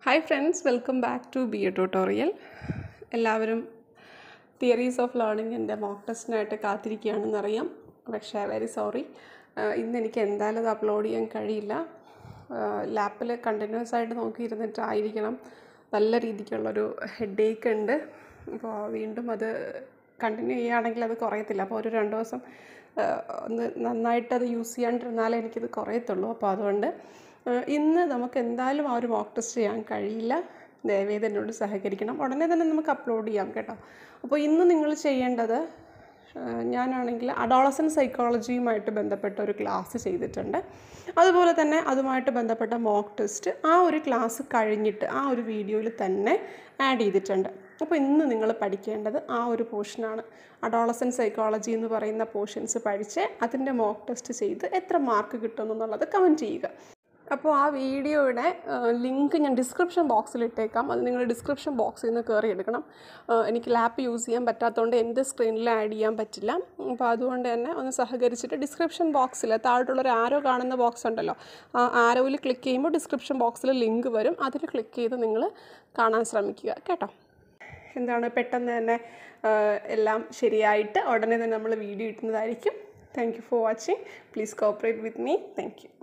hi friends welcome back to B A tutorial എല്ലാവരും theories of ലേണിങ്ങിൻ്റെ mock ടെസ്റ്റിനായിട്ട് കാത്തിരിക്കുകയാണെന്നറിയാം പക്ഷേ വെരി സോറി ഇന്ന് എനിക്ക് എന്തായാലും അത് അപ്ലോഡ് ചെയ്യാൻ കഴിയില്ല ലാപ്പിൽ കണ്ടിന്യൂസ് ആയിട്ട് നോക്കിയിരുന്നിട്ടായിരിക്കണം നല്ല രീതിക്കുള്ളൊരു ഹെഡ് ഏക്ക് ഉണ്ട് അപ്പോൾ വീണ്ടും അത് കണ്ടിന്യൂ ചെയ്യുകയാണെങ്കിൽ അത് കുറയത്തില്ല അപ്പോൾ ഒരു രണ്ട് ദിവസം ആ, ഒന്ന് നന്നായിട്ട് അത് യൂസ് ചെയ്യാണ്ടിരുന്നാലേ എനിക്കിത് കുറയത്തുള്ളൂ അപ്പോൾ അതുകൊണ്ട് ആ, ഇന്ന് നമുക്ക് എന്തായാലും ആ ഒരു മോക്ക് ടെസ്റ്റ് ചെയ്യാൻ കഴിയില്ല ദയവേത് എന്നോട് സഹകരിക്കണം ഉടനെ തന്നെ നമുക്ക് അപ്ലോഡ് ചെയ്യാം കേട്ടോ അപ്പോൾ ഇന്ന് നിങ്ങൾ ചെയ്യേണ്ടത് ആ, ഞാനാണെങ്കിൽ അഡോളസൻ സൈക്കോളജിയുമായിട്ട് ബന്ധപ്പെട്ട ഒരു ക്ലാസ് ചെയ്തിട്ടുണ്ട് അതുപോലെ തന്നെ അതുമായിട്ട് ബന്ധപ്പെട്ട മോക്ക് ടെസ്റ്റ് ആ ഒരു ക്ലാസ് കഴിഞ്ഞിട്ട് ആ ഒരു വീഡിയോയിൽ തന്നെ ആഡ് ചെയ്തിട്ടുണ്ട് അപ്പോൾ ഇന്ന് നിങ്ങൾ പഠിക്കേണ്ടത് ആ ഒരു പോർഷനാണ് അഡോളസൻ സൈക്കോളജി എന്ന് പറയുന്ന പോർഷൻസ് പഠിച്ച് അതിൻ്റെ മോക്ക് ടെസ്റ്റ് ചെയ്ത് എത്ര മാർക്ക് കിട്ടുമെന്നുള്ളത് കമൻറ്റ് ചെയ്യുക അപ്പോൾ ആ വീഡിയോയുടെ ലിങ്ക് ഞാൻ ഡിസ്ക്രിപ്ഷൻ ബോക്സിൽ ഇട്ടേക്കാം അത് നിങ്ങൾ ഡിസ്ക്രിപ്ഷൻ ബോക്സിൽ നിന്ന് കയറി എടുക്കണം ആ, എനിക്ക് ലാപ്പ് യൂസ് ചെയ്യാൻ പറ്റാത്തതുകൊണ്ട് എൻ്റെ സ്ക്രീനിൽ ആഡ് ചെയ്യാൻ പറ്റില്ല അപ്പോൾ അതുകൊണ്ട് തന്നെ ഒന്ന് സഹകരിച്ചിട്ട് ഡിസ്ക്രിപ്ഷൻ ബോക്സിൽ താഴോട്ടുള്ളൊരു ആരോ കാണുന്ന ബോക്സ് ഉണ്ടല്ലോ ആ ആരോയിൽ ക്ലിക്ക് ചെയ്യുമ്പോൾ ഡിസ്ക്രിപ്ഷൻ ബോക്സിൽ ലിങ്ക് വരും അതിൽ ക്ലിക്ക് ചെയ്ത് നിങ്ങൾ കാണാൻ ശ്രമിക്കുക കേട്ടോ എന്താണ് പെട്ടെന്ന് തന്നെ ആ, എല്ലാം ശരിയായിട്ട് ഉടനെ തന്നെ നമ്മൾ വീഡിയോ ഇട്ടുന്നതായിരിക്കും thank you for watching please cooperate with me thank U